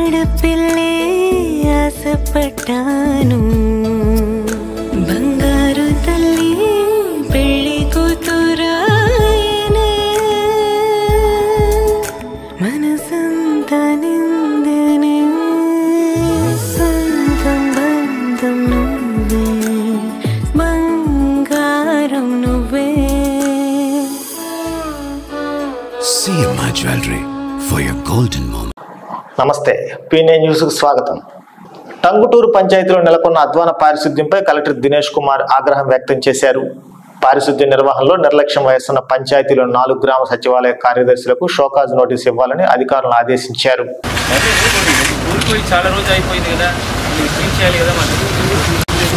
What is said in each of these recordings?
ఆడపిల్లే ఆశపడ్డాను బంగారు తల్లి పెళ్లి కూతురాయనే మనసంతా నిందనే సొంతం బంధం నువ్వే బంగారం నువ్వే CMI Jewelry for your golden moment. నమస్తే పీనే న్యూస్కు స్వాగతం టంగుటూరు పంచాయతీలో నెలకొన్న అధ్వాన పారిశుద్ధ్యంపై కలెక్టర్ దినేష్ కుమార్ ఆగ్రహం వ్యక్తం చేశారు పారిశుద్ధ్య నిర్వహణలో నిర్లక్ష్యం వహిస్తున్న పంచాయతీలో నాలుగు గ్రామ సచివాలయ కార్యదర్శులకు షోకాజ్ నోటీస్ ఇవ్వాలని అధికారులను ఆదేశించారు ఊరిపోయి చాలా రోజు అయిపోయింది కదా ఇది క్లీన్ చేయాలి కదా మనం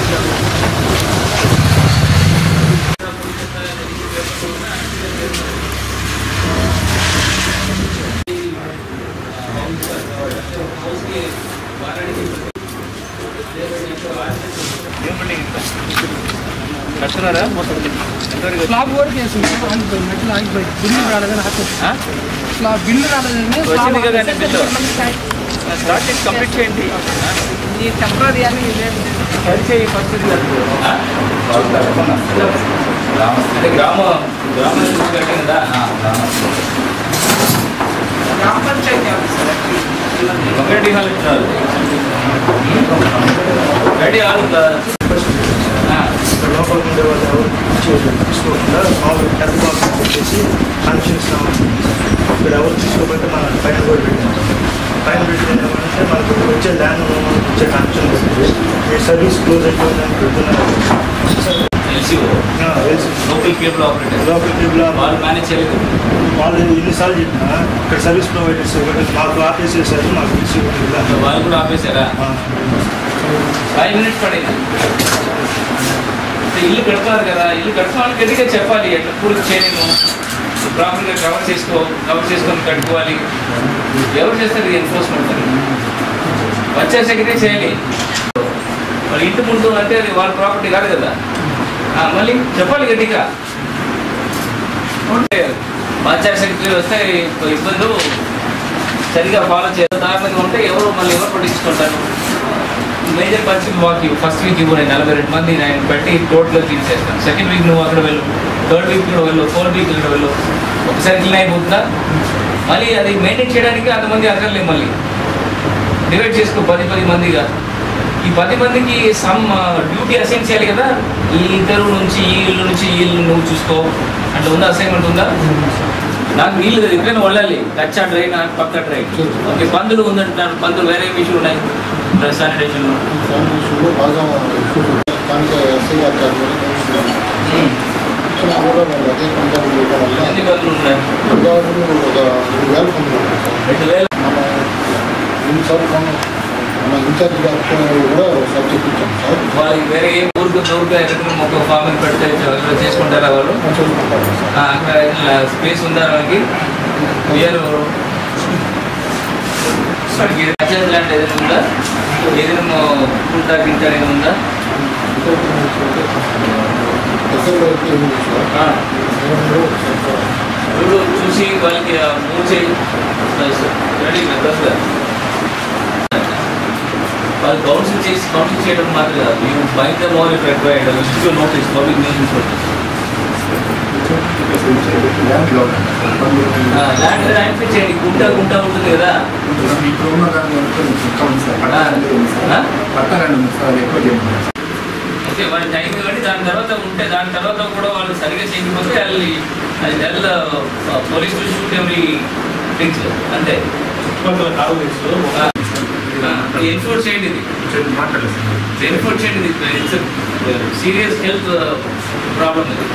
కడుతున్నారా ఎంతవరకు స్లాబ్ వరకు వేసింది ఆగిపోయింది మెట్లు ఆగిపోయింది బిల్లు రాలేదని ఆగిపోయింది ఆ? స్లాబ్ బిల్లు రాలేదని వచ్చింది కదా అండి బిల్లు స్టార్ట్ చేసి కంప్లీట్ చేయండి ఈ టెంపరీ అని ఇదేం సరి చేయి ఫస్ట్ ఇది కట్టుకో. అంటే గ్రామ గ్రామ నుంచి కట్టాం కదా గ్రామ పంచాయతీ ఆఫీసర్ కమ్యూనిటీ హాల్ ఇచ్చినారు రెడీ హాల్ ఉందా ఆ. లోపల ఉండే వాళ్ళు ఎవరు తీసుకోకుండా మామూలు టెన్ బాక్స్ పెట్టేసి కనెక్షన్ ఇస్తాము ఇక్కడ ఎవరు తీసుకోకపోతే మనం పైన కూడా పెట్టాం పైన పెట్టిన ఏమంటే మనకు వచ్చే ల్యాండ్ వచ్చే కనెక్షన్ వస్తుంది ఈ సర్వీస్ క్లోజ్ అయిపోయిందని పెడుతున్నారు ఎల్సీఓ ఆ, తెలుసు. Local cable operator local cable వాళ్ళు మేనేజ్ చేయలేదు వాళ్ళు ఎన్నిసార్లు చెప్పినా ఇక్కడ సర్వీస్ ప్రొవైడర్స్ ఒకటి మాకు ఆపేసేసారు మాకు తీసి వాళ్ళు కూడా ఆపేశారా ఫైవ్ మినిట్స్ పడింది అంటే ఇల్లు కడతారు కదా ఇల్లు కట్టిన వాళ్ళకి గట్టిగా చెప్పాలి ఎట్లా పూర్తి చేయలేము ప్రాపర్గా కవర్ చేసుకో కవర్ చేసుకొని కట్టుకోవాలి ఎవరు చేస్తారు ఎన్ఫోర్స్మెంట్ అని పంచాయత్ సెక్రటరీ చేయాలి వాళ్ళ ఇంటి ముందు అంటే అది వాళ్ళ ప్రాపర్టీ కాదు కదా ఆ, మళ్ళీ చెప్పాలి గట్టిగా ఉంటే పంచాయత్ సెక్రటరీ వస్తే ఇబ్బందులు సరిగా ఫాలో చేయాలి దాని ఉంటే ఎవరు మళ్ళీ ఎవరు పట్టించుకుంటారు మేజర్ పరిస్థితి వాకి ఫస్ట్ వీక్ ఇవ్వు నేను నలభై రెండు మంది నేను పెట్టి టోటల్గా తీసేస్తాను సెకండ్ వీక్ నువ్వు అక్కడ వెళ్ళు థర్డ్ వీక్ కూడా వెళ్ళు ఫోర్త్ వీక్ ఇక్కడ వెళ్ళు ఒకసారి క్లీన్ అయిపోతుందా మళ్ళీ అది మెయింటైన్ చేయడానికి అంతమంది అక్కర్లేదు మళ్ళీ డివైడ్ చేసుకో పది పది మందిగా ఈ పది మందికి సమ్ డ్యూటీ అసైన్ చేయాలి కదా ఈ ఇద్దరు నుంచి ఈ ఇల్లు నుంచి ఈ ఇల్లు నువ్వు చూసుకో అట్లా ఉందా అసైన్మెంట్ ఉందా నాకు నీళ్ళు ఎక్కడైనా వెళ్ళాలి కచ్చా డ్రైన్ పక్క డ్రైన్ ఓకే పందులు ఉందంటున్నారు పందులు వేరే విషయాలు ఉన్నాయి శానిటేషన్ ఫౌండేషన్లో బాగా స్థానిక ఎస్ఐ గారి ఆధ్వర్యంలో ఇక్కడ కూడా వాళ్ళు అదే కంటారు చేయడం వల్ల ఎన్ని పందులు ఉన్నాయి దాదాపు ఒక రెండు వేల మంది ఉన్నారు సార్. రెండు వేల మన ఎన్నిసార్లు మన మన ఇన్ఛార్జ్ గారితో కూడా ఒకసారి చెప్పించాం సార్ వాళ్ళకి వేరే ఏ ఊరికి ఊరికి ఎక్కడ ఒక ఫామ్ పెడితే చ- చేసుకుంటారా వాళ్ళు చూసుకుంటారు సార్ ఆ, అక్కడ స్పేస్ ఉందా వాళ్ళకి వేరు అర్జెంట్ ల్యాండ్ ఏదైనా ఉందా ఏదైనా కుంటా గింట ఏదైనా ఉందా ఎస్ఐ గారికి ఏమి లేదు సార్ ఆ, ఏమన్నా ఒకసారి సార్ ఇప్పుడు చూసి వాళ్ళకి మూవ్ చేయి రెడీ కదా వాళ్ళు కౌన్సిల్ చేసి కౌన్సిల్ చేయడం మాత్రం కాదు you bike the more if required issue notice public news notice land land చేయండి గుంట గుంట ఉంటుంది కదా ఇప్పుడు ఉన్న దాన్ని కౌంట్ సార్ ఆ? పట్టణాన్ని ఉంది సార్ ఎక్కువ చేయండి ఓకే వాళ్ళ టైం ఇవ్వండి దాని తర్వాత ఉంటే దాని తర్వాత కూడా వాళ్ళు సరిగా చేయకపోతే అది అది డల్ పోలీస్ షూట్ ఎవరి థింగ్స్ అంతే ఎన్ఫోర్స్ చేయండి ఇది మాట్లాడలేదు ఎన్ఫోర్స్ చేయండి ఇది ఇట్స్ సీరియస్ హెల్త్ ప్రాబ్లమ్ ఇది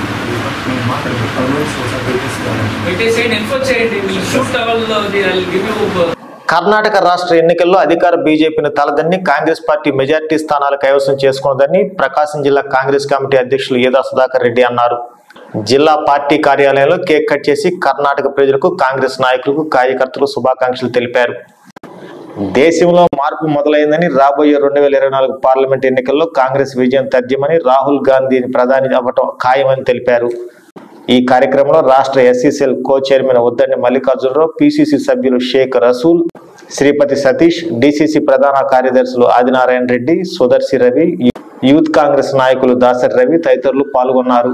పెట్టేసేయండి ఎన్ఫోర్స్ చేయండి మీరు షూట్ అవ్వాలి గివ్ యూ కర్ణాటక రాష్ట్ర ఎన్నికల్లో అధికార బీజేపీని తలదన్ని కాంగ్రెస్ పార్టీ మెజార్టీ స్థానాలు కైవసం చేసుకున్నదని ప్రకాశం జిల్లా కాంగ్రెస్ కమిటీ అధ్యక్షులు ఏదా సుధాకర్ రెడ్డి అన్నారు జిల్లా పార్టీ కార్యాలయంలో కేక్ కట్ చేసి కర్ణాటక ప్రజలకు కాంగ్రెస్ నాయకులకు కార్యకర్తలకు శుభాకాంక్షలు తెలిపారు దేశంలో మార్పు మొదలైందని రాబోయే రెండు వేల ఇరవై నాలుగు పార్లమెంట్ ఎన్నికల్లో కాంగ్రెస్ విజయం తథ్యమని రాహుల్ గాంధీని ప్రధాని అవ్వటం ఖాయమని తెలిపారు ఈ కార్యక్రమంలో రాష్ట్ర SCCL co chairman Uddandi Mallikarjunarao PCC సభ్యులు షేక్ రసూల్ శ్రీపతి సతీష్ డిసిసి ప్రధాన కార్యదర్శులు ఆదినారాయణ రెడ్డి సుదర్శి రవి యూత్ కాంగ్రెస్ నాయకులు దాసరి రవి తదితరులు పాల్గొన్నారు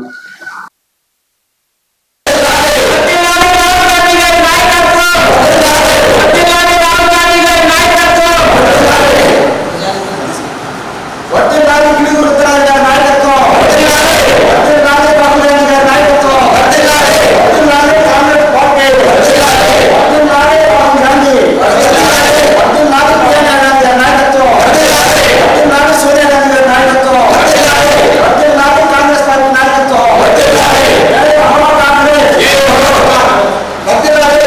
వర్తిల్లాలి గిడుగు రుద్రాజు గారి నాయకత్వం వర్తిల్లాలి రాహుల్ గాంధీ గారి నాయకత్వం వర్తిల్లాలి కాంగ్రెస్ పార్టీ వర్తిల్లాలి రాహుల్ గాంధీ వర్తిల్లాలి ప్రియాంక గాంధీ గారి నాయకత్వం వర్తిల్లాలి సోనియా గాంధీ గారి నాయకత్వం వర్తిల్లాలి కాంగ్రెస్ పార్టీ నాయకత్వం జై మహా కాంగ్రెస్ వర్తిల్లాలి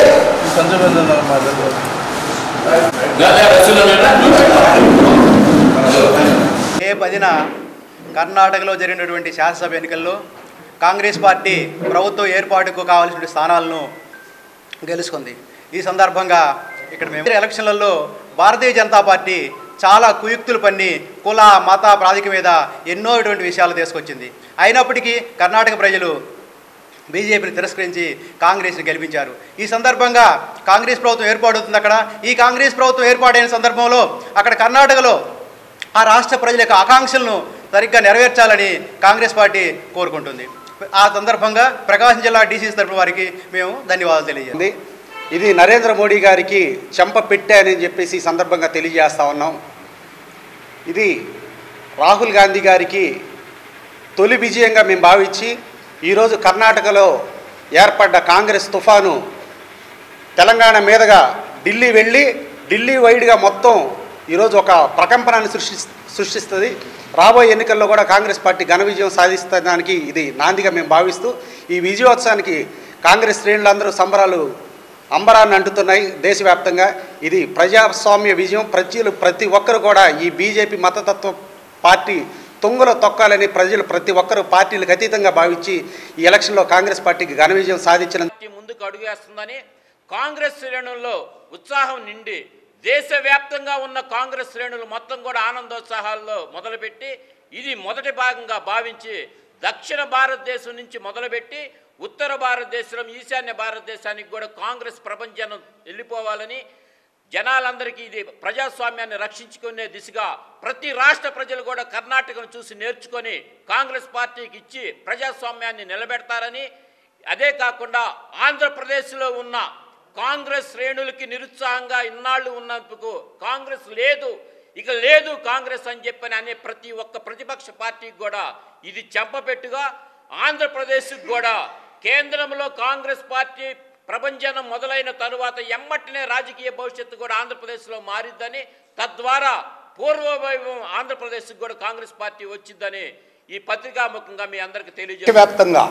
మే పదిన కర్ణాటకలో జరిగినటువంటి శాసనసభ ఎన్నికల్లో కాంగ్రెస్ పార్టీ ప్రభుత్వ ఏర్పాటుకు కావాల్సిన స్థానాలను గెలుచుకుంది ఈ సందర్భంగా ఇక్కడ మేము ఎలక్షన్లలో భారతీయ జనతా పార్టీ చాలా కుయుక్తులు పన్ని కుల మత ప్రాతిక మీద ఎన్నో ఇటువంటి విషయాలు తీసుకొచ్చింది అయినప్పటికీ కర్ణాటక ప్రజలు బీజేపీని తిరస్కరించి కాంగ్రెస్ని గెలిపించారు ఈ సందర్భంగా కాంగ్రెస్ ప్రభుత్వం ఏర్పాటవుతుంది అక్కడ ఈ కాంగ్రెస్ ప్రభుత్వం ఏర్పాటైన సందర్భంలో అక్కడ కర్ణాటకలో ఆ రాష్ట్ర ప్రజల యొక్క ఆకాంక్షలను సరిగ్గా నెరవేర్చాలని కాంగ్రెస్ పార్టీ కోరుకుంటుంది ఆ సందర్భంగా ప్రకాశం జిల్లా డీసీ తరఫున వారికి మేము ధన్యవాదాలు తెలియజేయండి ఇది నరేంద్ర మోడీ గారికి చెంప పెట్టే అని చెప్పేసి ఈ సందర్భంగా తెలియజేస్తా ఉన్నాం ఇది రాహుల్ గాంధీ గారికి తొలి విజయంగా మేము భావించి ఈరోజు కర్ణాటకలో ఏర్పడ్డ కాంగ్రెస్ తుఫాను తెలంగాణ మీదుగా ఢిల్లీ వెళ్ళి ఢిల్లీ వైడ్గా మొత్తం ఈరోజు ఒక ప్రకంపనాన్ని సృష్టి సృష్టిస్తుంది రాబోయే ఎన్నికల్లో కూడా కాంగ్రెస్ పార్టీ ఘన విజయం సాధిస్తడానికి ఇది నాందిగా మేము భావిస్తూ ఈ విజయోత్సవానికి కాంగ్రెస్ శ్రేణులందరూ సంబరాలు అంబరాన్ని అంటుతున్నాయి దేశవ్యాప్తంగా ఇది ప్రజాస్వామ్య విజయం ప్రజలు ప్రతి ఒక్కరు కూడా ఈ బీజేపీ మతతత్వ పార్టీ తుంగలో తొక్కాలని ప్రజలు ప్రతి ఒక్కరు పార్టీలకు అతీతంగా భావించి ఈ ఎలక్షన్లో కాంగ్రెస్ పార్టీకి ఘన విజయం సాధించిన ముందుకు అడుగేస్తుందని కాంగ్రెస్ శ్రేణుల్లో ఉత్సాహం నిండి దేశవ్యాప్తంగా ఉన్న కాంగ్రెస్ శ్రేణులు మొత్తం కూడా ఆనందోత్సాహాల్లో మొదలుపెట్టి ఇది మొదటి భాగంగా భావించి దక్షిణ భారతదేశం నుంచి మొదలుపెట్టి ఉత్తర భారతదేశం ఈశాన్య భారతదేశానికి కూడా కాంగ్రెస్ ప్రపంచం వెళ్ళిపోవాలని జనాలందరికీ ఇది ప్రజాస్వామ్యాన్ని రక్షించుకునే దిశగా ప్రతి రాష్ట్ర ప్రజలు కూడా కర్ణాటకను చూసి నేర్చుకొని కాంగ్రెస్ పార్టీకి ఇచ్చి ప్రజాస్వామ్యాన్ని నిలబెడతారని అదే కాకుండా ఆంధ్రప్రదేశ్లో ఉన్న కాంగ్రెస్ శ్రేణులకి నిరుత్సాహంగా ఇన్నాళ్ళు ఉన్నందుకు కాంగ్రెస్ లేదు ఇక లేదు కాంగ్రెస్ అని చెప్పని అనే ప్రతి ఒక్క ప్రతిపక్ష పార్టీకి కూడా ఇది చెంపపెట్టుగా ఆంధ్రప్రదేశ్కి కూడా కేంద్రంలో కాంగ్రెస్ పార్టీ ప్రభంజనం మొదలైన తరువాత ఎమ్మటినే రాజకీయ భవిష్యత్తు కూడా ఆంధ్రప్రదేశ్లో మారిద్దని తద్వారా పూర్వవైభవం ఆంధ్రప్రదేశ్కి కూడా కాంగ్రెస్ పార్టీ వచ్చిందని ఈ పత్రికాముఖంగా మీ అందరికీ తెలియజేస్తాను దేశవ్యాప్తంగా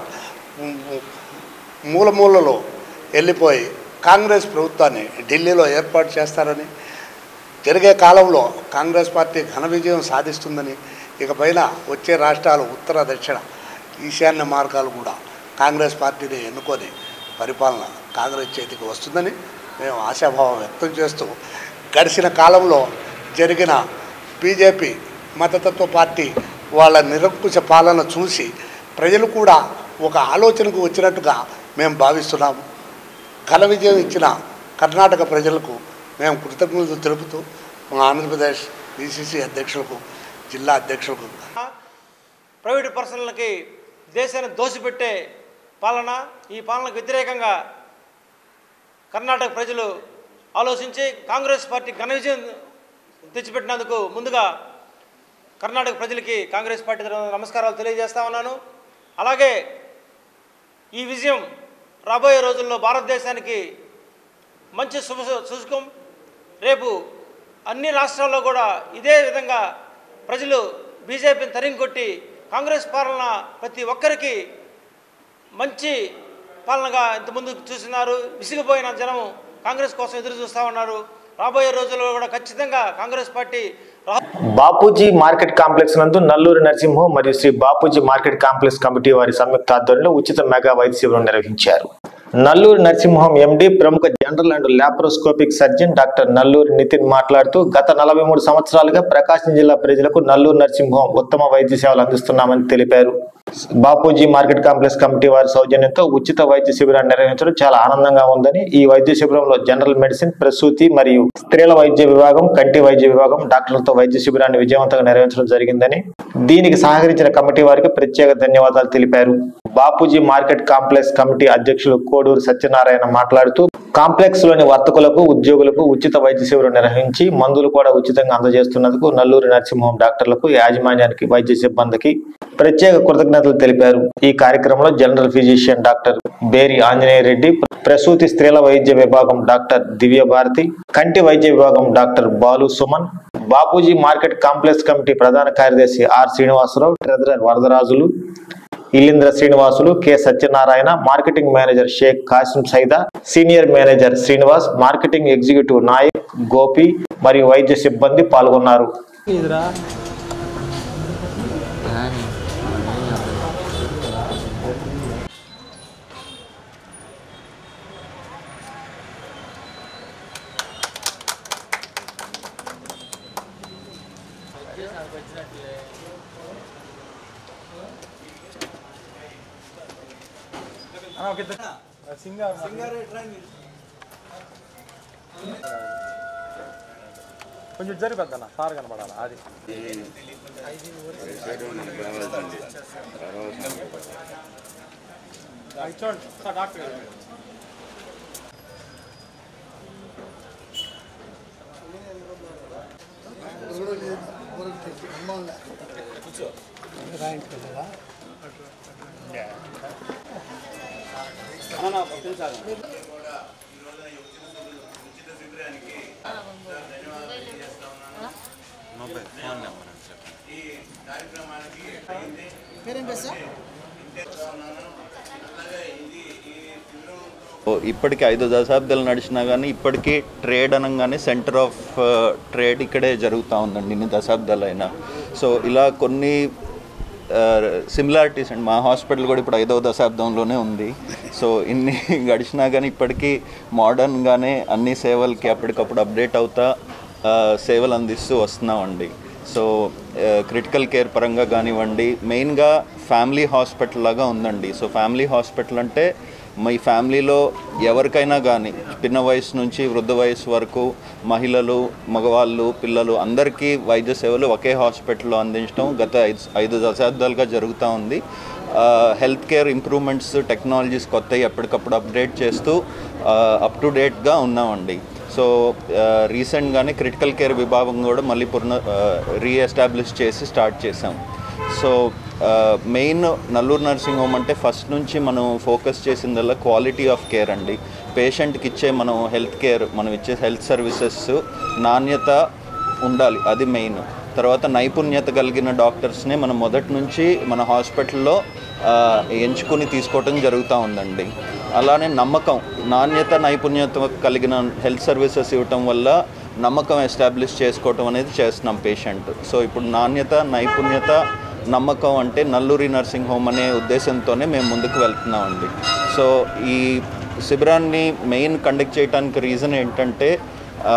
మూల మూలలో వెళ్ళిపోయి కాంగ్రెస్ ప్రభుత్వాన్ని ఢిల్లీలో ఏర్పాటు చేస్తారని జరిగే కాలంలో కాంగ్రెస్ పార్టీ ఘన విజయం సాధిస్తుందని ఇకపైన వచ్చే రాష్ట్రాలు ఉత్తర దక్షిణ ఈశాన్య మార్గాలు కూడా కాంగ్రెస్ పార్టీని ఎన్నుకొని పరిపాలన కాంగ్రెస్ చేతికి వస్తుందని మేము ఆశాభావం వ్యక్తం చేస్తూ గడిచిన కాలంలో జరిగిన బీజేపీ మతతత్వ పార్టీ వాళ్ళ నిరంకుశ పాలన చూసి ప్రజలు కూడా ఒక ఆలోచనకు వచ్చినట్టుగా మేము భావిస్తున్నాము ఘన విజయం ఇచ్చిన కర్ణాటక ప్రజలకు మేము కృతజ్ఞతలు తెలుపుతూ మా ఆంధ్రప్రదేశ్ డిసిసి అధ్యక్షులకు జిల్లా అధ్యక్షులకు ప్రైవేటు పర్సన్లకి దేశాన్ని దోసిపెట్టే పాలన ఈ పాలనకు వ్యతిరేకంగా కర్ణాటక ప్రజలు ఆలోచించి కాంగ్రెస్ పార్టీ ఘన విజయం తెచ్చిపెట్టినందుకు ముందుగా కర్ణాటక ప్రజలకి కాంగ్రెస్ పార్టీ తరఫున నమస్కారాలు తెలియజేస్తా ఉన్నాను అలాగే ఈ విజయం రాబోయే రోజుల్లో భారతదేశానికి మంచి శుభ శుశకం రేపు అన్ని రాష్ట్రాల్లో కూడా ఇదే విధంగా ప్రజలు బీజేపీని తరిమి కొట్టి కాంగ్రెస్ పాలన ప్రతి ఒక్కరికి మంచి పాలనగా ఇంతకుముందు చూస్తున్నారు విసిగిపోయిన జనం కాంగ్రెస్ కోసం ఎదురు చూస్తూ ఉన్నారు రాబోయే రోజుల్లో కూడా ఖచ్చితంగా కాంగ్రెస్ పార్టీ రా బాపూజీ మార్కెట్ కాంప్లెక్స్ నందు నల్లూరి నరసింహం మరియు Sri Bapuji market complex committee వారి సంయుక్త ఆధ్వర్యంలో ఉచిత మెగా వైద్య శిబిరం నిర్వహించారు నల్లూరి నరసింహం ఎండి ప్రముఖ general and laparoscopic surgeon doctor Nalluri Nitin మాట్లాడుతూ గత నలభై మూడు సంవత్సరాలుగా ప్రకాశం జిల్లా ప్రజలకు నల్లూరు నరసింహం ఉత్తమ వైద్య సేవలు అందిస్తున్నామని తెలిపారు బాపూజీ మార్కెట్ కాంప్లెక్స్ కమిటీ వారి సౌజన్యంతో ఉచిత వైద్య శిబిరాన్ని నిర్వహించడం చాలా ఆనందంగా ఉందని ఈ వైద్య శిబిరంలో జనరల్ మెడిసిన్ ప్రసూతి మరియు స్త్రీల వైద్య విభాగం కంటి వైద్య విభాగం డాక్టర్లతో వైద్య శిబిరాన్ని విజయవంతంగా నిర్వహించడం జరిగిందని దీనికి సహకరించిన కమిటీ వారికి ప్రత్యేక ధన్యవాదాలు తెలిపారు బాపూజీ మార్కెట్ కాంప్లెక్స్ కమిటీ అధ్యక్షులు కోడూరు సత్యనారాయణ మాట్లాడుతూ కాంప్లెక్స్ లోని వర్తకులకు ఉద్యోగులకు ఉచిత వైద్య శిబిరం నిర్వహించి మందులు కూడా ఉచితంగా అందజేస్తున్నందుకు నల్లూరి నరసింహం డాక్టర్లకు యాజమాన్యానికి వైద్య సిబ్బందికి ప్రత్యేక కృతజ్ఞతలు తెలిపారు ఈ కార్యక్రమంలో జనరల్ ఫిజిషియన్ డాక్టర్ బేరి ఆంజనేయ రెడ్డి ప్రసూతి స్త్రీల వైద్య విభాగం డాక్టర్ దివ్య భారతి కంటి వైద్య విభాగం doctor Balu Suman Bapuji market complex committee ప్రధాన కార్యదర్శి R Srinivasarao treasurer Varadarajulu Illindra Srinivasulu K Satyanarayana marketing manager Sheikh Kasim Saida senior manager Srinivas marketing executive Nayak Gopi మరియు వైద్య సిబ్బంది పాల్గొన్నారు కొంచెం జరిపెద్దన్న సార్ కనపడాలి అది అది చూడండి సార్ డాక్టర్ గారు. ఇప్పటికి ఐదు దశాబ్దాలు నడిచినా కానీ ఇప్పటికీ ట్రేడ్ అనగానే సెంటర్ ఆఫ్ ట్రేడ్ ఇక్కడే జరుగుతూ ఉందండి ఇన్ని దశాబ్దాలైనా సో ఇలా కొన్ని సిమిలారిటీస్ అండి మా హాస్పిటల్ కూడా ఇప్పుడు ఐదవ దశాబ్దంలోనే ఉంది సో ఇన్ని గడిచినా కానీ ఇప్పటికీ మోడర్న్గానే అన్ని సేవలకి అప్పటికప్పుడు అప్డేట్ అవుతా ఆ, సేవలు అందిస్తూ వస్తున్నామండి సో క్రిటికల్ కేర్ పరంగా కానివ్వండి మెయిన్గా ఫ్యామిలీ హాస్పిటల్ లాగా ఉందండి సో ఫ్యామిలీ హాస్పిటల్ అంటే మీ ఫ్యామిలీలో ఎవరికైనా కానీ చిన్న వయసు నుంచి వృద్ధ వయసు వరకు మహిళలు మగవాళ్ళు పిల్లలు అందరికీ వైద్య సేవలు ఒకే హాస్పిటల్లో అందించడం గత ఐదు ఐదు దశాబ్దాలుగా జరుగుతూ ఉంది హెల్త్ కేర్ ఇంప్రూవ్మెంట్స్ టెక్నాలజీస్ కొత్తవి ఎప్పటికప్పుడు అప్డేట్ చేస్తూ అప్ టు డేట్గా ఉన్నామండి సో రీసెంట్గానే క్రిటికల్ కేర్ విభాగం కూడా మళ్ళీ పునః రీఎస్టాబ్లిష్ చేసి స్టార్ట్ చేసాం so main Nalluru nursing home అంటే ఫస్ట్ నుంచి మనం ఫోకస్ చేసిందల్లా క్వాలిటీ ఆఫ్ కేర్ అండి పేషెంట్కి ఇచ్చే మనం హెల్త్ కేర్ మనం ఇచ్చే హెల్త్ సర్వీసెస్ నాణ్యత ఉండాలి అది మెయిన్ తర్వాత నైపుణ్యత కలిగిన డాక్టర్స్ని మనం మొదటి నుంచి మన హాస్పిటల్లో ఆ, ఎంచుకుని తీసుకోవటం జరుగుతూ ఉందండి అలానే నమ్మకం నాణ్యత నైపుణ్యత కలిగిన హెల్త్ సర్వీసెస్ ఇవ్వటం వల్ల నమ్మకం ఎస్టాబ్లిష్ చేసుకోవటం అనేది చేస్తున్నాం పేషెంట్ సో ఇప్పుడు నాణ్యత నైపుణ్యత నమ్మకం అంటే నల్లూరి నర్సింగ్ హోమ్ అనే ఉద్దేశంతోనే మేము ముందుకు వెళ్తున్నామండి సో ఈ శిబిరాన్ని మెయిన్ కండక్ట్ చేయడానికి రీజన్ ఏంటంటే ఆ,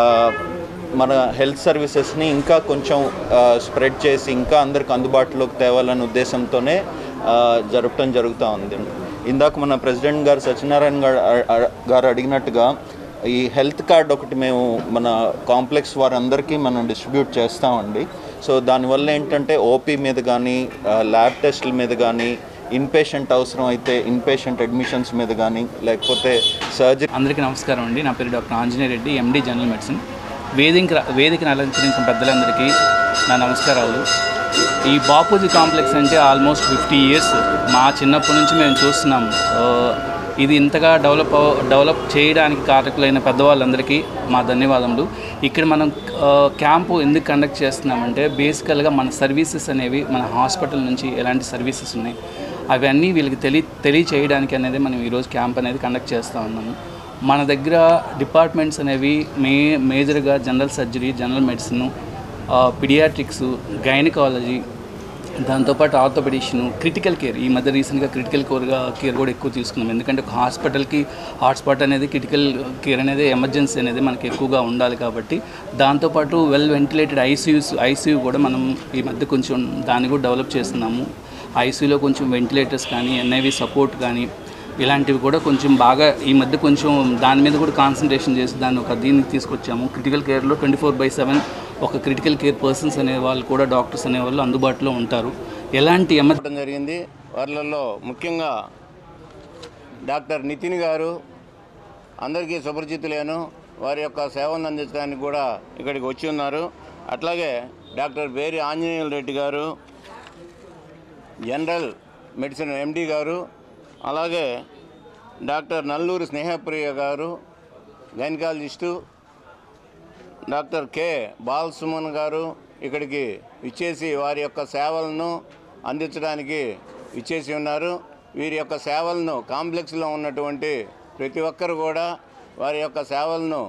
మన హెల్త్ సర్వీసెస్ని ఇంకా కొంచెం స్ప్రెడ్ చేసి ఇంకా అందరికి అందుబాటులోకి తేవాలనే ఉద్దేశంతోనే ఆ, జరపటం జరుగుతూ ఉంది ఇందాక మన ప్రెసిడెంట్ గారు సత్యనారాయణ గారు అ- అ- గారు అడిగినట్టుగా ఈ హెల్త్ కార్డ్ ఒకటి మేము మన కాంప్లెక్స్ వారందరికీ మనం డిస్ట్రిబ్యూట్ చేస్తామండి సో దానివల్ల ఏంటంటే ఓపీ మీద కానీ ల్యాబ్ టెస్టుల మీద కానీ ఇన్పేషెంట్ అవసరం అయితే ఇన్పేషెంట్ అడ్మిషన్స్ మీద కానీ లేకపోతే సర్జరీ అందరికీ నమస్కారం అండి నా పేరు doctor Anjaneya Reddy MD general medicine వేదిక వేదికను అలంకరించిన పెద్దలందరికీ నా నమస్కారాలు ఈ బాపూజీ కాంప్లెక్స్ అంటే ఆల్మోస్ట్ ఫిఫ్టీ ఇయర్స్ మా చిన్నప్పటి నుంచి మేము చూస్తున్నాం ఆ, ఇది ఇంతగా డెవలప్ అవ- డెవలప్ చేయడానికి కారకులైన పెద్దవాళ్ళందరికీ మా ధన్యవాదములు ఇక్కడ మనం ఆ, క్యాంపు ఎందుకు కండక్ట్ చేస్తున్నామంటే బేసికల్గా మన సర్వీసెస్ అనేవి మన హాస్పిటల్ నుంచి ఎలాంటి సర్వీసెస్ ఉన్నాయి అవన్నీ వీళ్ళకి తెలి తెలియచేయడానికి అనేది మనం ఈరోజు క్యాంప్ అనేది కండక్ట్ చేస్తూ ఉన్నాము మన దగ్గర డిపార్ట్మెంట్స్ అనేవి మే మేజర్గా general surgery general medicine paediatrics gynaecology దాంతోపాటు ఆర్థోపెడిషన్ క్రిటికల్ కేర్ ఈ మధ్య రీసెంట్గా క్రిటికల్ కేర్గా కేర్ కూడా ఎక్కువ తీసుకున్నాం ఎందుకంటే ఒక హాస్పిటల్కి హాట్స్పాట్ అనేది క్రిటికల్ కేర్ అనేది ఎమర్జెన్సీ అనేది మనకి ఎక్కువగా ఉండాలి కాబట్టి దాంతోపాటు వెల్ వెంటిలేటెడ్ ఐసీయూస్ ఐసీయూ కూడా మనం ఈ మధ్య కొంచెం దాన్ని కూడా డెవలప్ చేస్తున్నాము ఐసీయూలో కొంచెం వెంటిలేటర్స్ కానీ ఎన్ఐవి సపోర్ట్ కానీ ఇలాంటివి కూడా కొంచెం బాగా ఈ మధ్య కొంచెం దాని మీద కూడా కాన్సన్ట్రేషన్ చేసి దాన్ని ఒక దీనికి తీసుకొచ్చాము క్రిటికల్ కేర్లో ట్వంటీ ఫోర్ బై సెవెన్ ఒక క్రిటికల్ కేర్ పర్సన్స్ అనే వాళ్ళు కూడా డాక్టర్స్ అనే వాళ్ళు అందుబాటులో ఉంటారు ఎలాంటి ఎమ చెప్పడం జరిగింది వాళ్ళల్లో ముఖ్యంగా డాక్టర్ నితిన్ గారు అందరికీ సుపరిచితులేను వారి యొక్క సేవలను అందించడానికి కూడా ఇక్కడికి వచ్చి ఉన్నారు అట్లాగే డాక్టర్ బేరి ఆంజనేయుల రెడ్డి గారు జనరల్ మెడిసిన్ ఎండి గారు అలాగే డాక్టర్ నల్లూరి స్నేహప్రియ గారు గైనకాలజిస్టు డాక్టర్ కె బాలసుమన్ గారు ఇక్కడికి ఇచ్చేసి వారి యొక్క సేవలను అందించడానికి ఇచ్చేసి ఉన్నారు వీరి యొక్క సేవలను కాంప్లెక్స్లో ఉన్నటువంటి ప్రతి ఒక్కరు కూడా వారి యొక్క సేవలను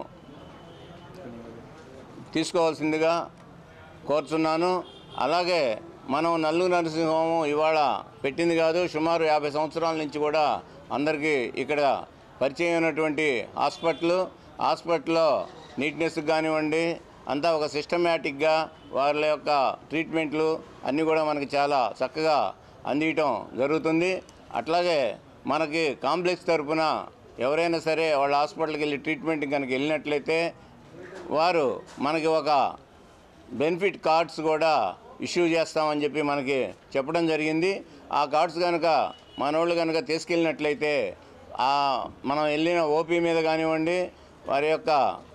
తీసుకోవాల్సిందిగా కోరుచున్నాను అలాగే మనం నల్లు నరసింహం ఇవాళ పెట్టింది కాదు సుమారు యాభై సంవత్సరాల నుంచి కూడా అందరికీ ఇక్కడ పరిచయం అయినటువంటి హాస్పిటల్ హాస్పిటల్లో నీట్నెస్ కానివ్వండి అంతా ఒక సిస్టమేటిక్గా వాళ్ళ యొక్క ట్రీట్మెంట్లు అన్నీ కూడా మనకి చాలా చక్కగా అందియటం జరుగుతుంది అట్లాగే మనకి కాంప్లెక్స్ తరపున ఎవరైనా సరే వాళ్ళ హాస్పిటల్కి వెళ్ళి ట్రీట్మెంట్ కనుక వెళ్ళినట్లయితే వారు మనకి ఒక బెనిఫిట్ కార్డ్స్ కూడా ఇష్యూ చేస్తామని చెప్పి మనకి చెప్పడం జరిగింది ఆ కార్డ్స్ కనుక మనోళ్ళు కనుక తీసుకెళ్ళినట్లయితే ఆ మనం వెళ్ళిన ఓపీ మీద కానివ్వండి వారి యొక్క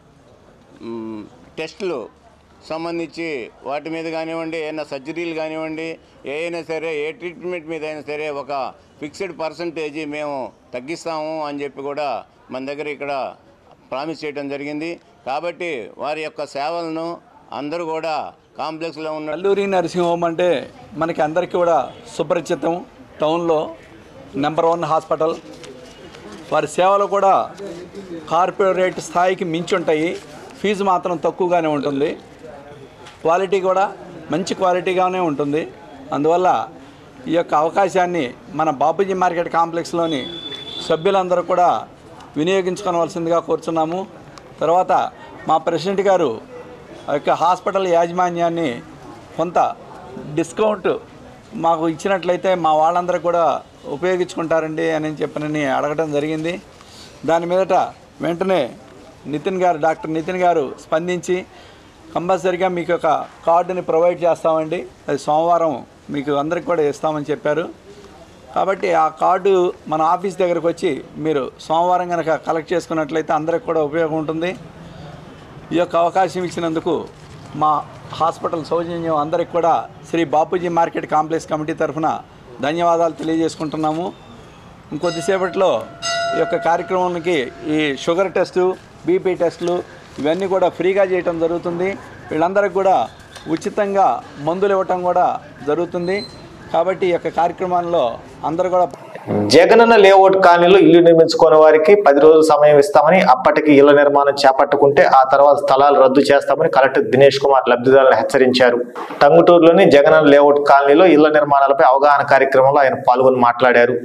మ్, టెస్టులు సంబంధించి వాటి మీద కానివ్వండి ఏమైనా సర్జరీలు కానివ్వండి ఏ అయినా సరే ఏ ట్రీట్మెంట్ మీద అయినా సరే ఒక ఫిక్స్డ్ పర్సంటేజీ మేము తగ్గిస్తాము అని చెప్పి కూడా మన దగ్గర ఇక్కడ ప్రామిస్ చేయడం జరిగింది కాబట్టి వారి యొక్క సేవలను అందరూ కూడా కాంప్లెక్స్లో ఉన్న అల్లూరి నరసింహం అంటే మనకి అందరికీ కూడా సుపరిచితం టౌన్లో నెంబర్ వన్ హాస్పిటల్ వారి సేవలు కూడా కార్పొరేట్ స్థాయికి మించి ఉంటాయి ఫీజు మాత్రం తక్కువగానే ఉంటుంది క్వాలిటీ కూడా మంచి క్వాలిటీగానే ఉంటుంది అందువల్ల ఈ యొక్క అవకాశాన్ని మన బాపూజీ మార్కెట్ కాంప్లెక్స్లోని సభ్యులందరూ కూడా వినియోగించుకోవాల్సిందిగా కోరుచున్నాము తర్వాత మా ప్రెసిడెంట్ గారు ఆ యొక్క హాస్పిటల్ యాజమాన్యాన్ని కొంత డిస్కౌంట్ మాకు ఇచ్చినట్లయితే మా వాళ్ళందరూ కూడా ఉపయోగించుకుంటారండి అని చెప్పనని అడగడం జరిగింది దాని మీదట వెంటనే నితిన్ గారు డాక్టర్ నితిన్ గారు స్పందించి కంపల్సరిగా మీకు ఒక కార్డుని ప్రొవైడ్ చేస్తామండి అది సోమవారం మీకు అందరికి కూడా ఇస్తామని చెప్పారు కాబట్టి ఆ కార్డు మన ఆఫీస్ దగ్గరకు వచ్చి మీరు సోమవారం కనుక కలెక్ట్ చేసుకున్నట్లయితే అందరికి కూడా ఉపయోగం ఉంటుంది ఈ యొక్క అవకాశం ఇచ్చినందుకు మా హాస్పిటల్ సౌజన్యం అందరికి కూడా Sri Bapuji market complex committee తరఫున ధన్యవాదాలు తెలియజేసుకుంటున్నాము ఇంకొద్దిసేపట్లో ఈ యొక్క కార్యక్రమానికి ఈ షుగర్ టెస్టు బీపీ టెస్టులు ఇవన్నీ కూడా ఫ్రీగా చేయటం జరుగుతుంది వీళ్ళందరికీ కూడా ఉచితంగా మందులు ఇవ్వటం కూడా జరుగుతుంది కాబట్టి ఈ యొక్క కార్యక్రమాల్లో అందరూ కూడా జగనన్న లేఅవుట్ కాలనీలో ఇల్లు నిర్మించుకునే వారికి పది రోజుల సమయం ఇస్తామని అప్పటికి ఇళ్ల నిర్మాణం చేపట్టుకుంటే ఆ తర్వాత స్థలాలు రద్దు చేస్తామని కలెక్టర్ దినేష్ కుమార్ లబ్ధిదారులను హెచ్చరించారు టంగుటూరులోని జగనన్న లేఅవుట్ కాలనీలో ఇళ్ల నిర్మాణాలపై అవగాహన కార్యక్రమంలో ఆయన పాల్గొని మాట్లాడారు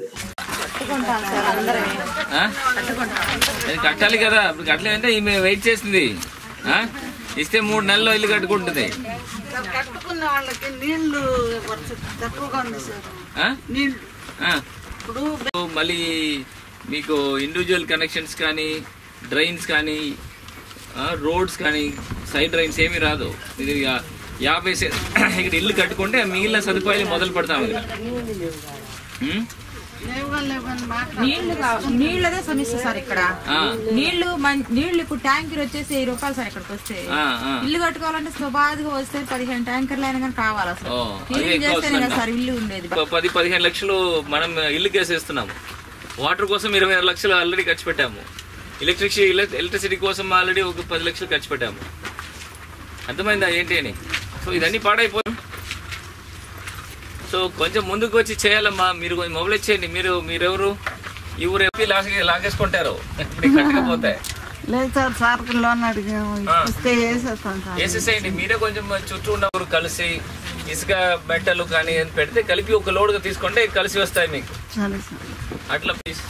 ఆ? అది కట్టాలి కదా ఇప్పుడు కట్టలేదంటే ఈమె వెయిట్ చేసింది ఆ? ఇస్తే మూడు నెలల్లో ఇల్లు కట్టుకుంటుంది సార్ కట్టుకున్న వాళ్ళకి నీళ్లు పరిస్థితి తక్కువగా ఉంది సార్ ఆ? నీళ్లు ఆ. ఇప్పుడు మళ్ళీ మీకు ఇండివిజువల్ కనెక్షన్స్ కానీ డ్రైన్స్ కానీ రోడ్స్ కానీ సైడ్ డ్రైన్స్ ఏమీ రాదు ఇది ఇక యాభై సే- ఇక్కడ ఇల్లు కట్టుకుంటే మిగిలిన సదుపాయాలు మొదలు పెడతాం ఇక్కడ ఉం? లేవని లేవని మాట్లాడు నీళ్లు కావ- నీళ్ళదే సమస్య సార్ ఇక్కడ ఆ. నీళ్లు మం- నీళ్లు ఇప్పుడు ట్యాంకర్ వచ్చేసి వెయ్యి రూపాయలు సార్ ఇక్కడికి వస్తే ఆ, ఆ. ఇల్లు కట్టుకోవాలంటే స్వభావిగా వస్తే పదిహేను ట్యాంకర్లు అయినా కానీ కావాలి అసలు ఓ, క్లీన్ అదే చేస్తేనే కదా కావాల్సిందంట. సార్ ఇల్లు ఉండేది ప- పది పదిహేను లక్షలు మనం ఇల్లు కేసేస్తున్నాం వాటర్ కోసం ఇరవై ఆరు లక్షలు ఆల్రెడీ ఖర్చు పెట్టాము ఎలక్ట్రిసిటీ ఎలక్ట్రిసిటీ కోసం ఆల్రెడీ ఒక పది లక్షలు ఖర్చు పెట్టాము అర్థమైందా ఏంటి అని సో ఇదన్నీ పాడైపోయి సో కొంచెం ముందుకు వచ్చి చేయాలమ్మా మీరు కొంచెం మొబైల్ చేయండి మీరు మీరెవరు ఈ ఊరు ఎప్పి లాగే లాగేసుకుంటారు ఇప్పుడు ఇవి కట్టకపోతే లేదు సార్ సార్కి లోన్ అడిగాము ఆ. ఇస్తే వేసేస్తాం సార్ వేసేసేయండి మీరే కొంచెం చుట్టూ ఉన్న ఊరు కలిసి ఇసుక మెట్టలు కానీ ఏం పెడితే కలిపి ఒక లోడ్గా తీసుకుంటే కలిసి వస్తాయి మీకు సరే సార్ అట్లా ప్లీజ్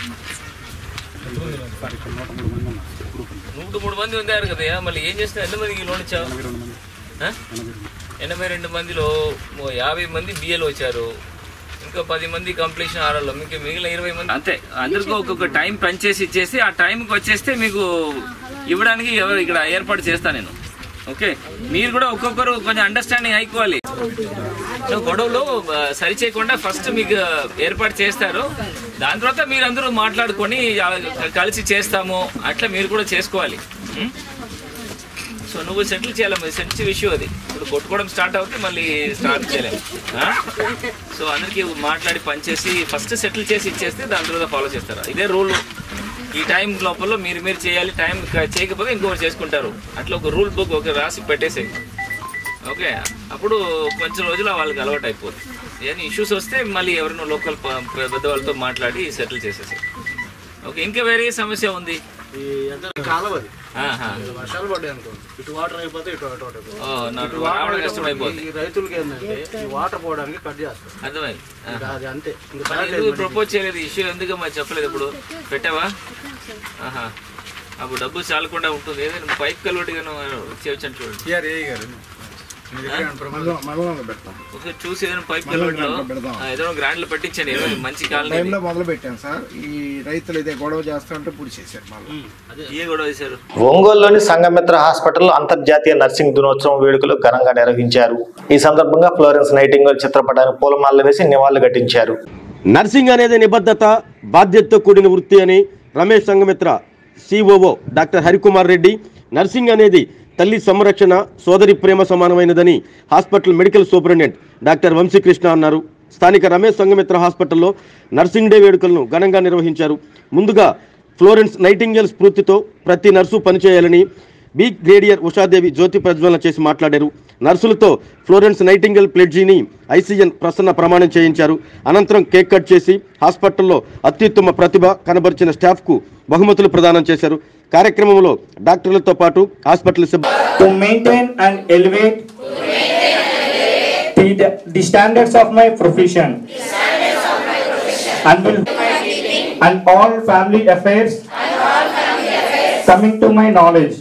నూట మూడు మంది ఉన్నారు కదా మళ్ళీ ఏం చేస్తున్నారు ఎంత మందికి లోన్ ఇచ్చావు ఆ? ఎనభై రెండు మందిలో ఓ యాభై మంది బిఎల్ వచ్చారు ఇంకో పది మంది కంప్లీషన్ ఆర్ఆర్లో మీకు మిగిలిన ఇరవై మంది అంతే అందరికీ ఒక్కొక్క టైం పనిచేసి ఇచ్చేసి ఆ టైంకి వచ్చేస్తే మీకు ఇవ్వడానికి ఎవరు ఇక్కడ ఏర్పాటు చేస్తాను నేను ఓకే మీరు కూడా ఒక్కొక్కరు కొంచెం అండర్స్టాండింగ్ అయిపోవాలి సో గొడవలు ఆ, సరి చేయకుండా ఫస్ట్ మీకు ఏర్పాటు చేస్తారు దాని తర్వాత మీరు అందరూ మాట్లాడుకొని ఆ, కలిసి చేస్తాము అట్లా మీరు కూడా చేసుకోవాలి ఉం? సో నువ్వు సెటిల్ చేయాలి మరి సెటిల్ విషయం అది ఇప్పుడు కొట్టుకోవడం స్టార్ట్ అవుతే మళ్ళీ స్టార్ట్ చేయలేము ఆ? సో అందరికీ మాట్లాడి పనిచేసి ఫస్ట్ సెటిల్ చేసి ఇచ్చేస్తే దాని తర్వాత ఫాలో చేస్తారు ఇదే రూల్ ఈ టైం లోపల మీరు మీరు చేయాలి టైం చేయకపోతే ఇంకొకరు చేసుకుంటారు అట్లా ఒక రూల్ బుక్ ఒక రాసి పెట్టేసి ఓకే అప్పుడు కొంచెం రోజులు వాళ్ళకి అలవాటు అయిపోతుంది ఏదైనా ఇష్యూస్ వస్తే మళ్ళీ ఎవరైనా లోకల్ పెద్దవాళ్ళతో మాట్లాడి సెటిల్ చేసేసి ఓకే ఇంకా వేరే ఏ సమస్య ఉంది కాలవది ఆహా. వర్షాలు పడ్డాయి అనుకోండి ఇటు వాటర్ అయిపోతే ఇటు అటు అటు అయిపోతుంది. ఓ, నాకు ఈ వాటర్ రావడం అయినప్పుడు కష్టం అయిపోతుంది. ఈ రైతులకి ఏంటంటే ఈ వాటర్ పోవడానికి కట్ చేస్తారు అర్థమైంది ఇంకా అది అంతే ఇంకా మరి దాంట్లో ఎందుకు ఏం ప్రపోజ్ చేయలేదు ఇష్యూ ఎందుకు మరి చెప్పలేదు ఇప్పుడు పెట్టావా ఆహా అప్పుడు డబ్బు చాలకుండా ఉంటుంది ఏదైనా పైప్ కలవటిగా చేయొచ్చు చూడండి మనలో పెడతాం ఒకసారి చూసి ఏదైనా పైప్ మళ్ళా కలవట్లో దాంట్లో పెడదాం. ఏదైనా గ్రాండ్ లో పెట్టించండి ఏదో మంచి కాలనీ టైంలో మొదలు పెట్టాం సార్ ఈ రైతులు ఇదే గొడవ చేస్తా ఉంటే పూడి చేశారు మళ్ళీ ఏ గొడవ చేశారు ఒంగోలులోని సంఘమిత్ర హాస్పిటల్లో అంతర్జాతీయ నర్సింగ్ దినోత్సవం వేడుకలు ఘనంగా నిర్వహించారు ఈ సందర్భంగా ఫ్లోరెన్స్ నైటింగల్ చిత్రపటానికి పూలమాలలు వేసి నివాళులు ఘటించారు నర్సింగ్ అనేది నిబద్ధత బాధ్యతతో కూడిన వృత్తి అని Ramesh Sangamitra COO doctor Harikumar Reddy nursing అనేది తల్లి సంరక్షణ సోదరి ప్రేమ సమానమైనదని hospital medical superintendent doctor Vamsikrishna అన్నారు స్థానిక రమేష్ సంగమిత్ర హాస్పిటల్లో నర్సింగ్ డే వేడుకలను ఘనంగా నిర్వహించారు ముందుగా ఫ్లోరెన్స్ నైటింగేల్ స్ఫూర్తితో ప్రతి నర్సు పనిచేయాలని బి గ్రేడియర్ ఉషాదేవి జ్యోతి ప్రజ్వలన చేసి మాట్లాడారు నర్సులతో ఫ్లోరెన్స్ నైటింగల్ ప్లెడ్జీని ఐసీఎన్ ప్రసన్న ప్రమాణం చేయించారు అనంతరం కేక్ కట్ చేసి హాస్పిటల్లో అత్యుత్తమ ప్రతిభ కనబరిచిన స్టాఫ్కు బహుమతులు ప్రదానం చేశారు కార్యక్రమంలో డాక్టర్లతో పాటు హాస్పిటల్ సిబ్బంది to maintain and elevate the, the standards of my profession and will and all family affairs coming to my knowledge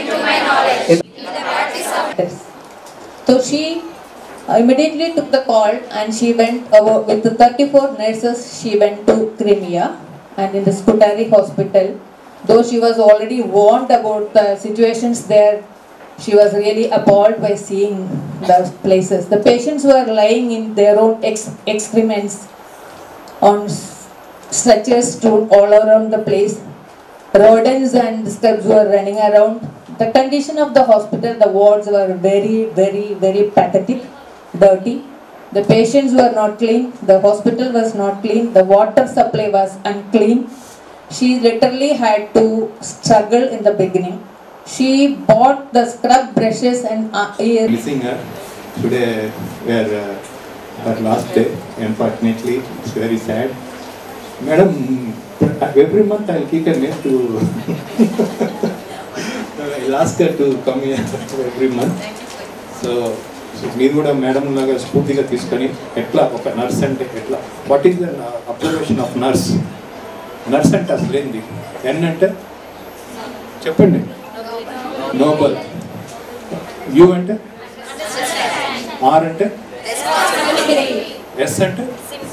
So she immediately took the call and she went over with the 34 nurses. She went to Crimea and in the Scutari hospital. Though she was already warned about the situations there, she was really appalled by seeing those places. The patients were lying in their own ex- excrements on s- stretchers strewn all around the place. Rodents and scabs were running around. The condition of the hospital, the wards were very, very, very pathetic, dirty. The patients were not clean, the hospital was not clean, the water supply was unclean. She literally had to struggle in the beginning. She bought the scrub brushes and uh, ear. missing her. Today were uh, her last day. Unfortunately, it's very sad. Madam, every month I'll keep a name to. I'll ask her to come here every month. So, so మీరు కూడా madam లాగా స్ఫూర్తిగా తీసుకొని ఎట్లా ఒక nurse అంటే ఎట్లా what is the observation of nurse nurse అంటే అసలు ఏంది ఎన్ అంటే చెప్పండి నోబల్ యు అంటే ఆర్ అంటే ఎస్ అంటే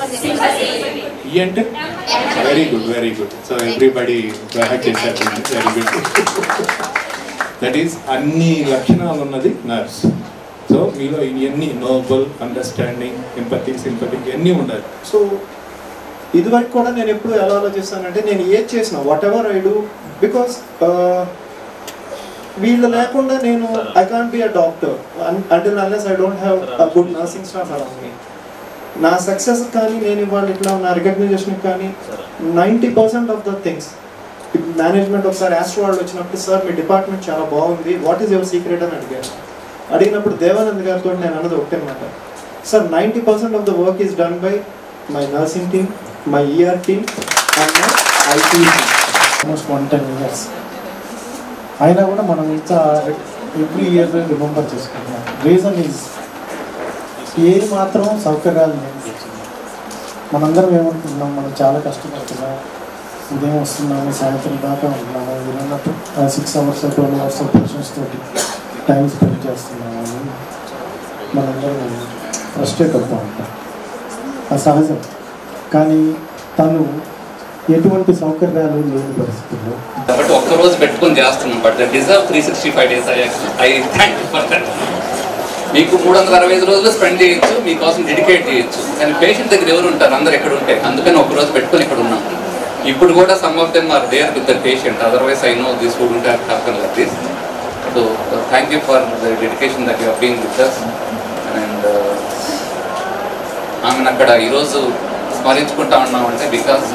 ఈ అంటే very good very good so everybody back చేశారు వెరీ గుడ్ దట్ ఈస్ అన్ని లక్షణాలు ఉన్నది నర్స్ సో మీలో ఇవన్నీ నోబల్ అండర్స్టాండింగ్ ఎంపతి సింపతి ఇవన్నీ ఉండాలి సో ఇదివరకు కూడా నేను ఎప్పుడు ఎలా ఆలోచిస్తానంటే నేను ఏది చేసినా whatever I do because వీళ్ళు లేకుండా నేను I can't be a doctor until unless I don't have a good nursing staff around me నా సక్సెస్ కానీ నేను ఇవాళ ఇట్లా నా రికగ్నైజేషన్ కానీ ninety percent of the things management ఒకసారి ఆస్ట్రో వాళ్ళు వచ్చినప్పుడు సార్ మీ డిపార్ట్మెంట్ చాలా బాగుంది వాట్ ఈస్ యువర్ సీక్రెట్ అని అడిగారు అడిగినప్పుడు దేవానంద్ గారితో నేను అన్నది ఒకటే అనమాట sir ninety percent of the work is done by my nursing team my ER team and my IT team almost one ten years అయినా కూడా మనం ఇంత ఎవ్రీ ఇయర్ రిమెంబర్ చేసుకుంటున్నాం రీజన్ ఈజ్ ఏది మాత్రం సౌకర్యాలు లేవు మనందరం ఏమనుకుంటున్నాం మనం చాలా కష్టపడుతున్నాం ఉదయం వస్తున్నాము సాయంత్రం దాకా ఉంటున్నాము మీరు అన్నట్టు six hours twelve hours patients తోటి టైం స్పెండ్ చేస్తున్నాము అని మనందరం ఫ్రస్ట్రేట్ అవుతూ ఉంటాం అది సహజం కానీ తను ఎటువంటి సౌకర్యాలు లేని పరిస్థితుల్లో బట్ ఒక్క రోజు పెట్టుకొని చేస్తున్నాం but that deserve three sixty five days I thank for that మీకు మూడు వందల అరవై ఐదు రోజులు స్పెండ్ చేయొచ్చు మీకోసం డెడికేట్ చేయొచ్చు కానీ పేషెంట్ దగ్గర ఎవరు ఉంటారు అందరు ఎక్కడ ఉంటే అందుకని ఒక రోజు పెట్టుకొని ఇక్కడ ఉన్నాం ఇప్పుడు కూడా some of them are there with the patient otherwise I know this would ఉంటే happen like this so thank you for the dedication that you being with us and ఆమెను అక్కడ ఈరోజు స్మరించుకుంటా ఉన్నామంటే because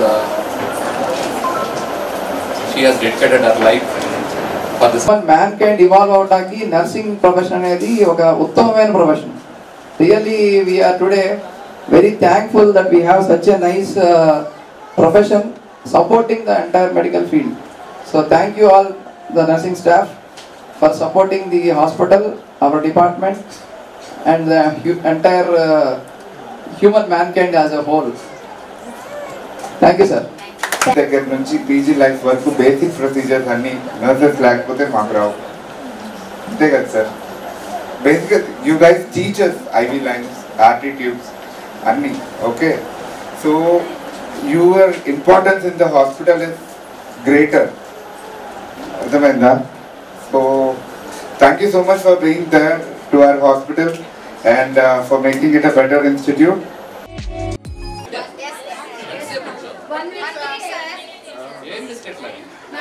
she has dedicated our life for this mankind evolve అవడానికి nursing profession అనేది ఒక ఉత్తమమైన profession really we are today very thankful that we have such a nice profession supporting the entire medical field so thank you all the nursing staff for supporting the hospital our department and the entire human mankind as a whole thank you sir దగ్గర నుంచి PG life వరకు basic procedures అన్ని nurses లేకపోతే మాకు రావు అంతే కదా sir బేసిక్గా you guys teachers IV lines RT tubes అన్ని okay so your importance in the hospital is greater అర్థమైందా so thank you so much for being there to our hospital and for making it a better institute ఏం mistake లేదు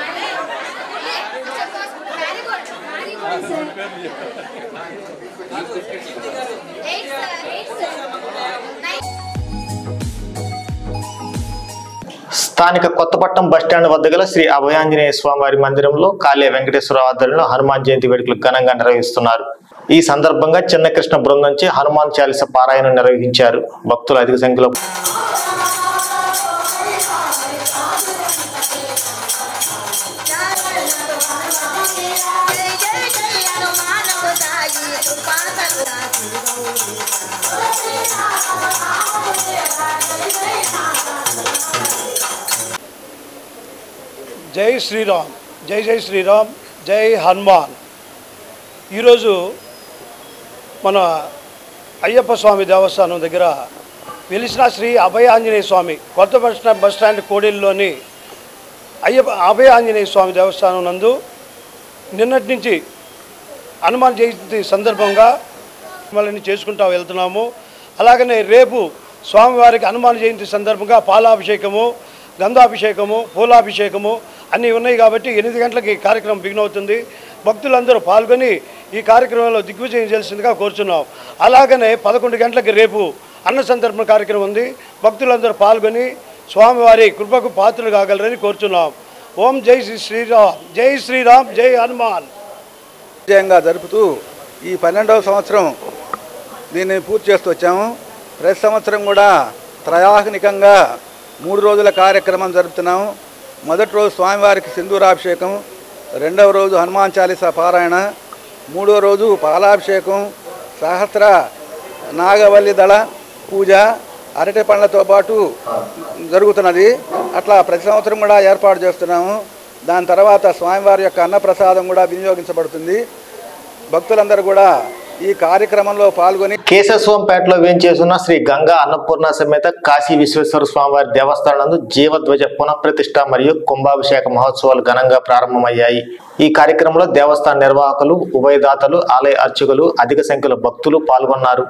స్థానిక Kothapatnam bus stand వద్ద గల శ్రీ అభయాంజనేయ స్వామివారి మందిరంలో కాళే వెంకటేశ్వర ఆధ్వర్యంలో హనుమాన్ జయంతి వేడుకలు ఘనంగా నిర్వహిస్తున్నారు ఈ సందర్భంగా చిన్న కృష్ణ బృందంచే హనుమాన్ చాలీస పారాయణం నిర్వహించారు భక్తులు అధిక సంఖ్యలో జై శ్రీరామ్ జై జై శ్రీరామ్ జై హనుమాన్ ఈరోజు మన అయ్యప్ప స్వామి దేవస్థానం దగ్గర వెలిసిన శ్రీ అభయ ఆంజనేయ స్వామి కొత్త బస్ స్టాండ్ బస్ స్టాండ్ కోడేరులోని అయ్యప్ప అభయ ఆంజనేయ స్వామి దేవస్థానం నందు నిన్నటి నుంచి హనుమాన్ జయంతి సందర్భంగా మళ్ళీ చేసుకుంటా వెళ్తున్నాము అలాగనే రేపు స్వామివారికి హనుమాన్ జయంతి సందర్భంగా పాలాభిషేకము గంధాభిషేకము పూలాభిషేకము అన్నీ ఉన్నాయి కాబట్టి ఎనిమిది గంటలకి కార్యక్రమం బిగిన్ అవుతుంది భక్తులందరూ పాల్గొని ఈ కార్యక్రమంలో దిగ్విజయం చేయాల్సిందిగా కోరుచున్నాం అలాగనే పదకొండు గంటలకి రేపు అన్న సందర్భన కార్యక్రమం ఉంది భక్తులందరూ పాల్గొని స్వామివారి కృపకు పాత్రలు కాగలరని కోరుచున్నాం ఓం జై శ్రీ శ్రీరామ్ జై శ్రీరామ్ జై హనుమాన్ విజయంగా జరుపుతూ ఈ పన్నెండవ సంవత్సరం దీన్ని పూర్తి చేస్తూ వచ్చాము ప్రతి సంవత్సరం కూడా త్రయాహనికంగా మూడు రోజుల కార్యక్రమం జరుపుతున్నాము మొదటి రోజు స్వామివారికి సింధూరాభిషేకం రెండవ రోజు హనుమాన్ చాలీసా పారాయణ మూడవ రోజు పాలాభిషేకం సహస్ర నాగవల్లి దళ పూజ అరటి పండ్లతో పాటు జరుగుతున్నది అట్లా ప్రతి సంవత్సరం కూడా ఏర్పాటు చేస్తున్నాము దాని తర్వాత స్వామివారి యొక్క అన్నప్రసాదం కూడా వినియోగించబడుతుంది భక్తులందరూ కూడా ఈ కార్యక్రమంలో పాల్గొని కేశవస్వామిపేటలో వేంచేస్తున్న శ్రీ గంగా అన్నపూర్ణ సమేత కాశీ విశ్వేశ్వర స్వామివారి దేవస్థానం నందు జీవధ్వజ పునఃప్రతిష్ఠ మరియు కుంభాభిషేక మహోత్సవాలు ఘనంగా ప్రారంభమయ్యాయి ఈ కార్యక్రమంలో దేవస్థాన నిర్వాహకులు ఉభయదాతలు ఆలయ అర్చకులు అధిక సంఖ్యలో భక్తులు పాల్గొన్నారు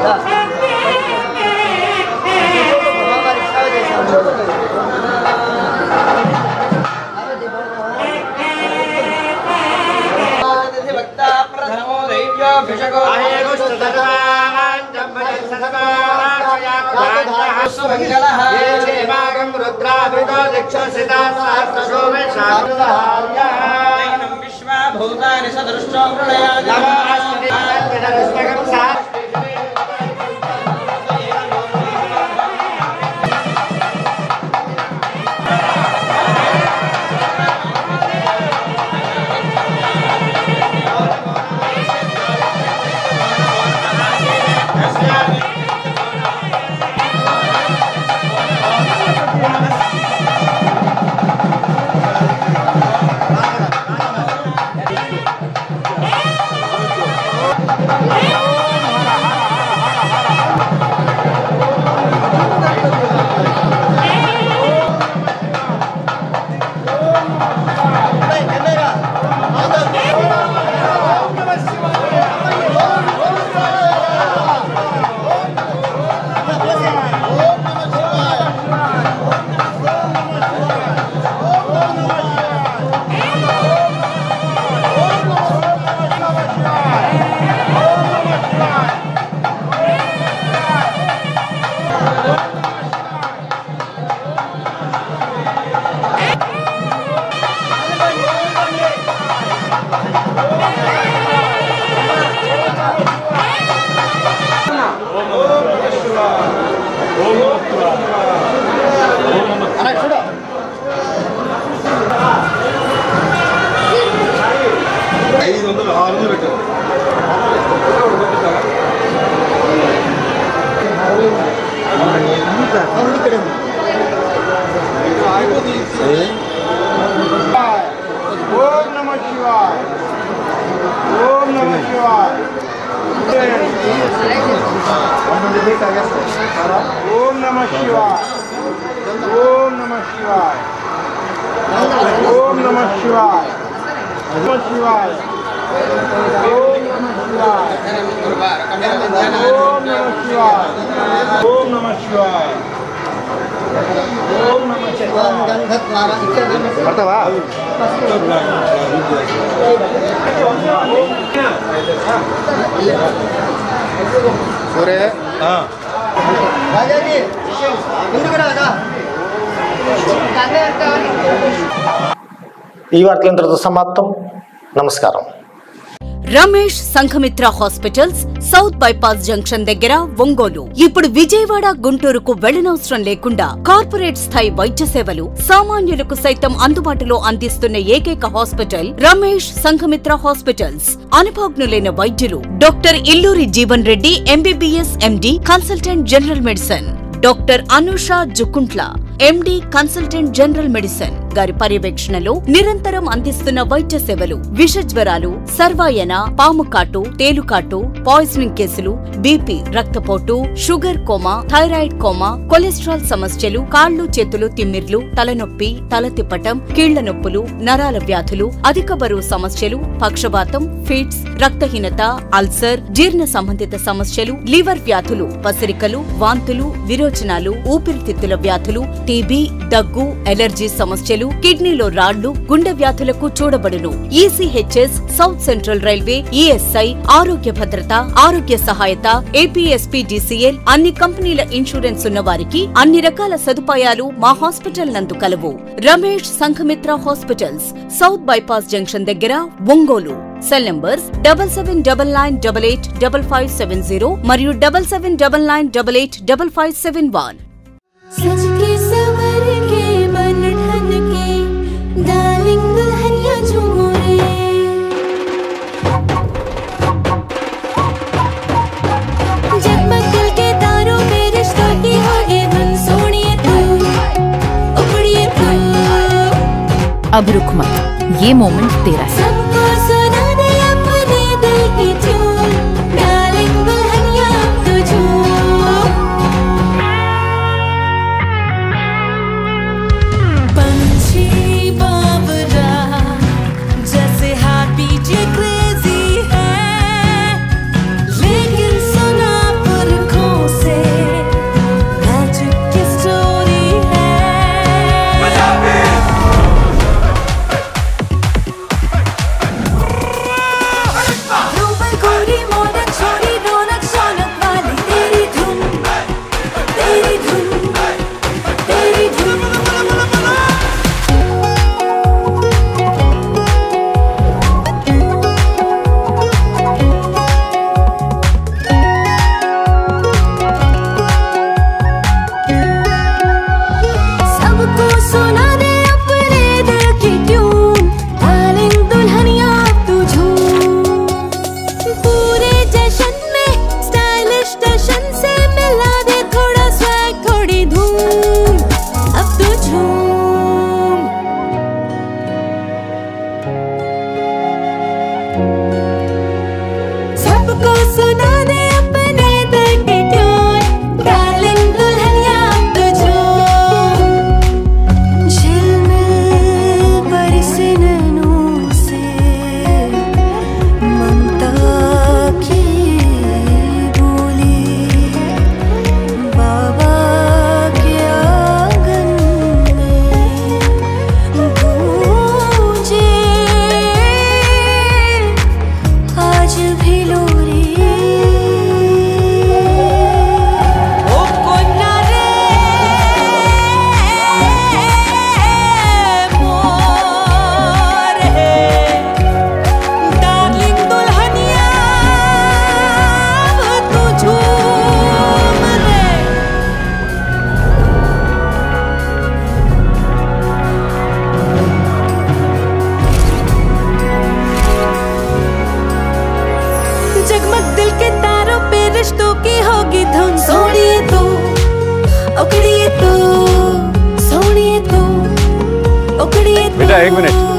విశ్వభూతాని సదృష్టో Hey! ఓం నమ శివాయ ఓం నమ శివాయ ఓం నమ శివాయ నమ శివాయ ఓం నమ శివాయ ఓం నమ శివాయ ఓం నమ శివాయ ఓం నమ శివాయ పడతావా సూర్య రాజాజీ ముందుకు రాదా ఈ వార్తలు ఇంతటితో సమాప్తం నమస్కారం Ramesh Sanghamitra hospitals south bypass junction దగ్గర ఒంగోలు ఇప్పుడు విజయవాడ గుంటూరుకు వెళ్లనవసరం లేకుండా కార్పొరేట్ స్థాయి వైద్య సేవలు సామాన్యులకు సైతం అందుబాటులో అందిస్తున్న ఏకైక హాస్పిటల్ రమేష్ సంఘమిత్ర హాస్పిటల్స్ అనుభవజ్ఞులైన వైద్యులు doctor Illuri Jeevan Reddy MBBS MD consultant general medicine doctor Anusha Jukuntla MD consultant general medicine గారి పర్యవేక్షణలో నిరంతరం అందిస్తున్న వైద్య సేవలు విష జ్వరాలు సర్వాయన పాము కాటు తేలుకాటు పాయిజనింగ్ కేసులు బీపీ రక్తపోటు sugar coma thyroid coma cholesterol సమస్యలు కాళ్లు చేతులు తిమ్మిర్లు తలనొప్పి తల తిప్పటం కీళ్ల నొప్పులు నరాల వ్యాధులు అధిక బరువు సమస్యలు పక్షవాతం ఫిట్స్ రక్తహీనత అల్సర్ జీర్ణ సంబంధిత సమస్యలు లివర్ వ్యాధులు పసిరికలు వాంతులు విరోచనాలు ఊపిరితిత్తుల వ్యాధులు టీబీ దగ్గు ఎలర్జీ సమస్యలు కిడ్నీలో రాళ్లు గుండె వ్యాధులకు చూడబడును ECHS south central railway ESI ఆరోగ్య భద్రత ఆరోగ్య సహాయత ఏపీఎస్పీడీసీఎల్ అన్ని కంపెనీల ఇన్సూరెన్స్ ఉన్న వారికి అన్ని రకాల సదుపాయాలు మా హాస్పిటల్ నందు కలవు Ramesh Sanghamitra hospitals south bypass junction దగ్గర Ongole cell numbers double seven double nine double eight double five seven zero మరియు double seven double nine double eight double five seven one सज के सवर के बन ठन के डार्लिंग दुल्हनिया झूमे जगमग दिल के तारों में रिश्तों की होगी धुन सोनिए तू उखड़िए तू अब रुक मत ये मोमेंट तेरा है सबको सुना दे अपने दिल की ट्यून डार्लिंग दुल्हनिया तू झूम पंछी बावरा जैसे हार्ट बीट ये क्रेजी है लेकिन सुना पुरखों से मैजिक की स्टोरी है रूबल गोरी मोनक छोरी रौनक शौनक वाली तेरी धुन तेरी धुन तेरी धुन सबको सुना दे अपने दिल की ट्यून डार्लिंग दुल्हनिया तू झूम पूरे जश्न में स्टाइलिश जश्न से मिला दे थोड़ा स्वैग थोड़ी धूम अब तू झूम सबको सुना दे अपने दिल की ट्यून डार्लिंग दुल्हनिया तू झूम झिलमिल बरसे नैनों से ममता की बोली बाबा के आंगन में गूंजे आज भी लोरी ओ कोना रे मोर है डार्लिंग दुल्हनिया तू झूम रे जगमग दिल के तारों पे रिश्तों की होगी धुन सोनिए तो उखड़िए तो सोनिए तो उखड़िए तो बेटा एक मिनट